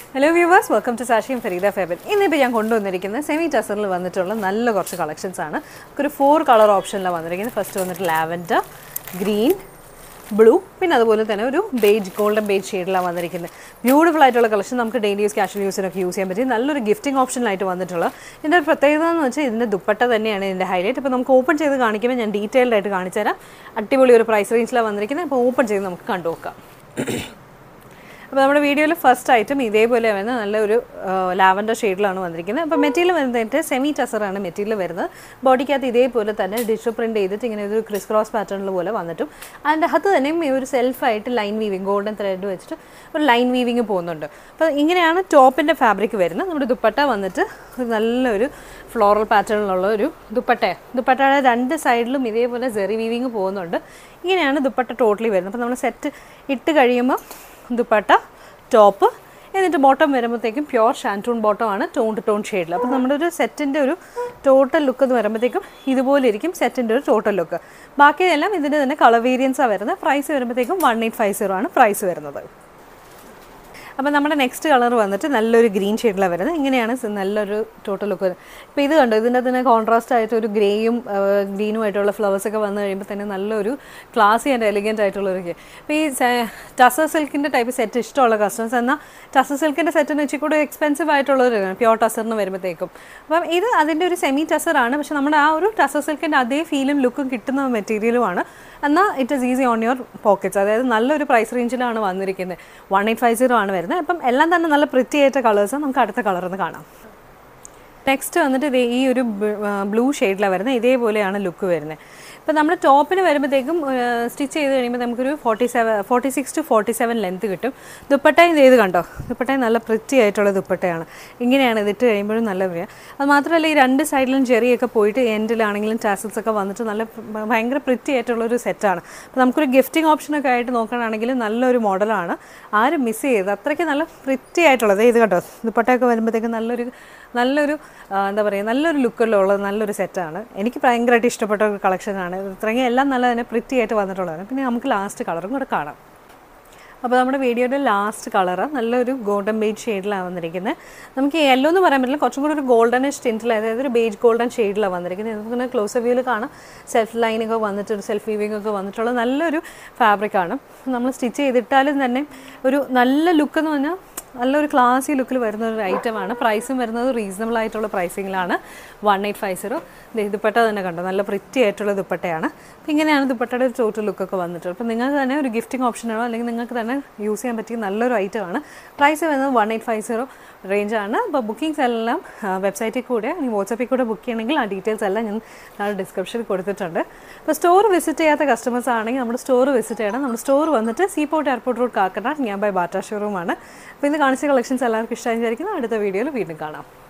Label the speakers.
Speaker 1: hello viewers welcome to സാഷിയും ഫരീദ ഫേബൻ ഇന്നിപ്പോൾ ഞാൻ കൊണ്ടുവന്നിരിക്കുന്നത് സെമി ടസറിൽ വന്നിട്ടുള്ള നല്ല കുറച്ച് കളക്ഷൻസ് ആണ് ഒരു ഫോർ കളർ ഓപ്ഷനിലാണ് വന്നിരിക്കുന്നത് ഫസ്റ്റ് വന്നിട്ട് ലാവൻഡർ ഗ്രീൻ ബ്ലൂ പിന്നെ അതുപോലെ തന്നെ ഒരു ബേജ് ഗോൾഡൻ ബേജ് ഷെയ്ഡിലാണ് വന്നിരിക്കുന്നത് ബ്യൂട്ടിഫുൾ ആയിട്ടുള്ള കളക്ഷൻ നമുക്ക് ഡെയിലി യൂസ് കാഷ്വൽ യൂസിനൊക്കെ യൂസ് ചെയ്യാൻ പറ്റി നല്ലൊരു ഗിഫ്റ്റിംഗ് ഓപ്ഷനിലായിട്ട് വന്നിട്ടുള്ള ഇതിൻ്റെ ഒരു പ്രത്യേകത എന്ന് വെച്ചാൽ ഇതിൻ്റെ ദുപ്പട്ട തന്നെയാണ് ഇതിൻ്റെ ഹൈലൈറ്റ് ഇപ്പോൾ നമുക്ക് ഓപ്പൺ ചെയ്ത് കാണിക്കുമ്പോൾ ഞാൻ ഡീറ്റെയിൽഡ് ആയിട്ട് കാണിച്ചു തരാം അടിപൊളി ഒരു പ്രൈസ് റേഞ്ചിലാണ് വന്നിരിക്കുന്നത് അപ്പോൾ ഓപ്പൺ ചെയ്ത് നമുക്ക് കണ്ടു നോക്കാം അപ്പോൾ നമ്മുടെ വീഡിയോയിൽ ഫസ്റ്റ് ഐറ്റം ഇതേപോലെ വരുന്ന നല്ലൊരു ലാവൻഡർ ഷെയ്ഡിലാണ് വന്നിരിക്കുന്നത് അപ്പോൾ മെറ്റീരിയൽ വരുന്നതിൻ്റെ സെമി ടസറാണ് മെറ്റീരിയൽ വരുന്നത് ബോഡിക്കകത്ത് ഇതേപോലെ തന്നെ ഡിഷ് പ്രിൻറ്റ് ചെയ്തിട്ട് ഇങ്ങനെ ഒരു ക്രിസ് ക്രോസ് പാറ്റേണിൽ പോലെ വന്നിട്ടും അതിൻ്റെ അകത്ത് തന്നെയും ഈ ഒരു സെൽഫായിട്ട് ലൈൻ വീവിങ് ഗോൾഡൻ ത്രെഡ് വെച്ചിട്ട് ഒരു ലൈൻ വീവിങ് പോകുന്നുണ്ട് അപ്പോൾ ഇങ്ങനെയാണ് ടോപ്പിൻ്റെ ഫാബ്രിക് വരുന്നത് നമ്മുടെ ദുപ്പട്ട വന്നിട്ട് ഒരു നല്ലൊരു ഫ്ലോറൽ പാറ്റേണിലുള്ള ഒരു ദുപ്പട്ട ദുപ്പട്ടയുടെ രണ്ട് സൈഡിലും ഇതേപോലെ സെറി വീവിങ് പോകുന്നുണ്ട് ഇങ്ങനെയാണ് ദുപ്പട്ട ടോട്ടലി വരുന്നത് അപ്പോൾ നമ്മൾ സെറ്റ് ഇട്ട് കഴിയുമ്പോൾ ദുപ്പട്ട ടോപ്പ് എന്നിട്ട് ബോട്ടം വരുമ്പോഴത്തേക്കും പ്യുവർ ഷാൻറ്റൂൺ ബോട്ടം ആണ് ടോൺ ടു ടോൺ ഷെയ്ഡിൽ അപ്പോൾ നമ്മുടെ ഒരു സെറ്റിൻ്റെ ഒരു ടോട്ടൽ ലുക്ക് എന്ന് വരുമ്പോഴത്തേക്കും ഇതുപോലെ ഇരിക്കും സെറ്റിൻ്റെ ഒരു ടോട്ടൽ ലുക്ക് ബാക്കിയെല്ലാം ഇതിൻ്റെ തന്നെ കളർ വേരിയൻസാണ് വരുന്നത് പ്രൈസ് വരുമ്പോഴത്തേക്കും വൺ എയ്റ്റ് ഫൈവ് സീറോ ആണ് പ്രൈസ് വരുന്നത് അപ്പോൾ നമ്മുടെ നെക്സ്റ്റ് കളർ വന്നിട്ട് നല്ലൊരു ഗ്രീൻ ഷെയ്ഡിലാണ് വരുന്നത് ഇങ്ങനെയാണ് സ- നല്ലൊരു ടോട്ടൽ ലുക്ക് വരുന്നത് ഇപ്പോൾ ഇത് കണ്ടോ ഇതിൻ്റെ തന്നെ കോൺട്രാസ്റ്റ് ആയിട്ട് ഒരു ഗ്രേയും ഗ്രീനും ആയിട്ടുള്ള ഫ്ലവേഴ്സ് ഒക്കെ വന്നു കഴിയുമ്പോൾ തന്നെ നല്ലൊരു ക്ലാസി ആൻഡ് എലിഗൻറ്റ് ആയിട്ടുള്ള ഒരു ഇപ്പോൾ ഈ ടസർ സിൽക്കിൻ്റെ ടൈപ്പ് സെറ്റ് ഇഷ്ടമുള്ള കസ്റ്റമേഴ്സ് എന്നാൽ ടസർ സിൽക്കിൻ്റെ സെറ്റിന് വെച്ച് കൂടെ എക്സ്പെൻസീവ് ആയിട്ടുള്ള ഒരു പ്യോർ ടസറിന് വരുമ്പോഴത്തേക്കും അപ്പം ഇത് അതിൻ്റെ ഒരു സെമി ടസറാണ് പക്ഷെ നമ്മുടെ ആ ഒരു ടസർ സിൽക്കിൻ്റെ അതേ ഫീലും ലുക്കും കിട്ടുന്ന മെറ്റീരിയലുമാണ് എന്നാൽ it is easy on your pockets അതായത് നല്ലൊരു പ്രൈസ് റേഞ്ചിലാണ് വന്നിരിക്കുന്നത് വൺ എയ്റ്റ് ഫൈവ് സീറോ ആണ് വരുന്നത് അപ്പം എല്ലാം തന്നെ നല്ല പ്രിറ്റി ആയിട്ട് കളേഴ്സ് നമുക്ക് അടുത്ത കളറിന്ന് കാണാം നെക്സ്റ്റ് വന്നിട്ട് ഇത് ഈ ഒരു ബ്ലൂ ഷെയ്ഡിലാണ് വരുന്നത് ഇതേപോലെയാണ് ലുക്ക് വരുന്നത് ഇപ്പോൾ നമ്മൾ ടോപ്പിന് വരുമ്പോഴത്തേക്കും സ്റ്റിച്ച് ചെയ്ത് കഴിയുമ്പോൾ നമുക്കൊരു forty seven forty six to forty seven length കിട്ടും ദുപ്പട്ടയും ഇത് ചെയ്ത് കണ്ടോ ദുപ്പട്ടയും നല്ല പ്രിറ്റി ആയിട്ടുള്ള ദുപ്പട്ടയാണ് ഇങ്ങനെയാണ് ഇതിട്ട് കഴിയുമ്പോഴും നല്ല പ്രിയ അത് മാത്രമല്ല ഈ രണ്ട് സൈഡിലും ചെറിയൊക്കെ പോയിട്ട് എൻഡിലാണെങ്കിലും ടാസൽസ് ഒക്കെ വന്നിട്ട് നല്ല ഭ- ഭയങ്കര പ്രിറ്റി ആയിട്ടുള്ള ഒരു സെറ്റാണ് അപ്പോൾ നമുക്കൊരു ഗിഫ്റ്റിംഗ് ഓപ്ഷനൊക്കെ ആയിട്ട് നോക്കുകയാണെങ്കിൽ നല്ലൊരു മോഡലാണ് ആരും മിസ് ചെയ്ത് അത്രയ്ക്ക് നല്ല പ്രിറ്റി ആയിട്ടുള്ളത് ഇത് കേട്ടോ ദുപ്പട്ടയൊക്കെ വരുമ്പോഴത്തേക്കും നല്ലൊരു നല്ലൊരു ആ, എന്താ പറയുക നല്ലൊരു ലുക്കിലുള്ള നല്ലൊരു സെറ്റാണ് എനിക്ക് ഭയങ്കരമായിട്ട് ഇഷ്ടപ്പെട്ട ഒരു കളക്ഷനാണ് ഇത്രയും എല്ലാം നല്ല തന്നെ പ്രിറ്റി ആയിട്ട് വന്നിട്ടുള്ളതാണ് പിന്നെ നമുക്ക് ലാസ്റ്റ് കളറും കൂടെ കാണാം അപ്പോൾ നമ്മുടെ വീഡിയോയുടെ ലാസ്റ്റ് കളറ് നല്ലൊരു ഗോൾഡൻ ബേജ് ഷെയ്ഡിലാണ് വന്നിരിക്കുന്നത് നമുക്ക് യെല്ലോ എന്ന് പറയാൻ പറ്റില്ല കുറച്ചും കൂടി ഒരു ഗോൾഡനിഷ് ടിൻറ്റിൽ അതായത് ഒരു ബേജ് ഗോൾഡൻ ഷെയ്ഡിലാണ് വന്നിരിക്കുന്നത് നമുക്ക് ക്ലോസ് വ്യൂവിൽ കാണാം സെൽഫ് ലൈനൊക്കെ വന്നിട്ട് ഒരു സെൽഫ് വീവിംഗ് ഒക്കെ വന്നിട്ടുള്ള നല്ലൊരു ഫാബ്രിക്കാണ് നമ്മൾ സ്റ്റിച്ച് ചെയ്തിട്ടാലും തന്നെ ഒരു നല്ല ലുക്ക് എന്ന് പറഞ്ഞാൽ നല്ലൊരു ക്ലാസി ലുക്കിൽ വരുന്ന ഒരു ഐറ്റമാണ് പ്രൈസും വരുന്നത് റീസണബിൾ ആയിട്ടുള്ള പ്രൈസിങ്ങിലാണ് one eight five zero dupatta തന്നെ കണ്ടോ നല്ല പ്രിറ്റി ആയിട്ടുള്ള ദുപ്പട്ടയാണ് അപ്പോൾ ഇങ്ങനെയാണ് ദുപ്പട്ടയുടെ ഒരു ടോട്ടൽ ലുക്കൊക്കെ വന്നിട്ടുള്ളത് അപ്പോൾ നിങ്ങൾക്ക് തന്നെ ഒരു ഗിഫ്റ്റിംഗ് ഓപ്ഷനാണോ അല്ലെങ്കിൽ നിങ്ങൾക്ക് തന്നെ യൂസ് ചെയ്യാൻ പറ്റിയ നല്ലൊരു ഐറ്റമാണ് പ്രൈസ് വരുന്നത് വൺ എയ്റ്റ് ഫൈവ് സീറോ റേഞ്ചാണ് അപ്പോൾ ബുക്കിംഗ്സ് എല്ലാം വെബ്സൈറ്റിൽ കൂടെ അല്ലെങ്കിൽ വാട്സാപ്പിൽ കൂടെ ബുക്ക് ചെയ്യണമെങ്കിൽ ആ ഡീറ്റെയിൽസ് എല്ലാം ഞാൻ താഴെ ഡിസ്ക്രിപ്ഷനിൽ കൊടുത്തിട്ടുണ്ട് അപ്പോൾ സ്റ്റോർ വിസിറ്റ് ചെയ്യാത്ത കസ്റ്റമേഴ്സ് ആണെങ്കിൽ നമ്മുടെ സ്റ്റോർ വിസിറ്റ് ചെയ്യണം നമ്മുടെ സ്റ്റോർ വന്നിട്ട് സീപോർട്ട് എയർപോർട്ട് റോഡ് കാക്കനാട് ഞാൻ ബൈ ബാറ്റ ഷോറൂമാണ് അപ്പോൾ ഇന്ന് കാണിച്ച കളക്ഷൻസ് എല്ലാവർക്കും ഇഷ്ടമായി വിചാരിക്കുന്നു അടുത്ത വീഡിയോയിൽ വീണ്ടും കാണാം